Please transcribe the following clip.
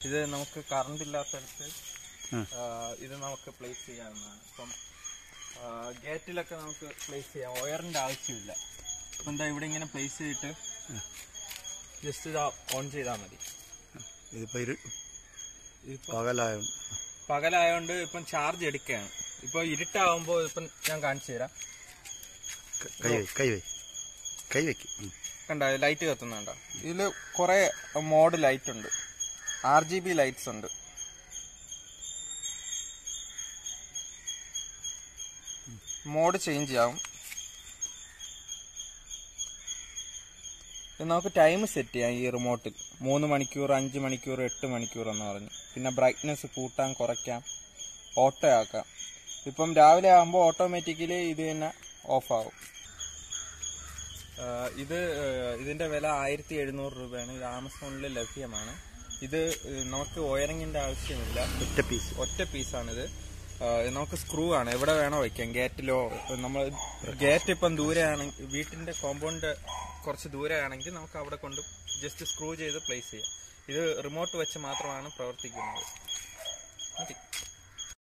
ഇത് നമുക്ക് കറണ്ട് ഇല്ലാത്തടത്ത് ആ. ആ, ഇത് നമുക്ക് പ്ലേസ് ചെയ്യാവുന്നതാണ് ഇപ്പം ഗേറ്റിലൊക്കെ നമുക്ക് പ്ലേസ് ചെയ്യാം ഒയറിന്റെ ആവശ്യമില്ല ഇപ്പം എന്താ ഇവിടെ ഇങ്ങനെ പ്ലേസ് ചെയ്തിട്ട് ജസ്റ്റ് ഇത് ഓൺ ചെയ്താൽ മതി ഇതിപ്പോൾ ഇരു ഇതിപ്പോ പകലായ പകലായോണ്ട് ഇപ്പം ചാർജ് എടുക്കുകയാണ് ഇപ്പൊ ഇരുട്ടാവുമ്പോൾ ഇപ്പം ഞാൻ കാണിച്ചു തരാം കൈ വൈ കൈ വൈ കൈ വയ്ക്കും ഉം. കണ്ട ലൈറ്റ് കത്തുന്നുണ്ടോ ഇതിൽ കുറെ മോഡ് ലൈറ്റ് ഉണ്ട് ആർ ജി ബി ലൈറ്റ്സ് ഉണ്ട് മോഡ് ചേഞ്ച് ആവും ഇത് നമുക്ക് ടൈം സെറ്റ് ചെയ്യാം ഈ റിമോട്ടിൽ മൂന്ന് മണിക്കൂർ അഞ്ച് മണിക്കൂർ എട്ട് മണിക്കൂർ എന്ന് പറഞ്ഞ് പിന്നെ ബ്രൈറ്റ്നെസ് കൂട്ടാൻ കുറയ്ക്കാം ഓട്ടോ ആക്കാം ഇപ്പം രാവിലെ ആകുമ്പോൾ ഓട്ടോമാറ്റിക്കലി ഇത് തന്നെ ഓഫ് ആവും ആഹ് ഇത് ആഹ് ഇതിന്റെ വില ആയിരത്തി എഴുന്നൂറ് രൂപയാണ് ഇത് ആമസോണിൽ ലഭ്യമാണ് ഇത് ആഹ് നമുക്ക് വയറിങ്ങിന്റെ ആവശ്യമില്ല ഒറ്റ പീസ് ഒറ്റ പീസാണിത് ആഹ് ഇത് നമുക്ക് സ്ക്രൂ ആണ് എവിടെ വേണോ വെക്കാം ഗേറ്റിലോ നമ്മൾ ഗേറ്റ് ഇപ്പം ദൂരെ ആണെങ്കിൽ വീട്ടിന്റെ കോമ്പൗണ്ട് കുറച്ച് ദൂരെ ആണെങ്കിൽ നമുക്ക് അവിടെ കൊണ്ട് ജസ്റ്റ് സ്ക്രൂ ചെയ്ത് പ്ലേസ് ചെയ്യാം ഇത് റിമോട്ട് വെച്ച് മാത്രമാണ് പ്രവർത്തിക്കുന്നത് മതി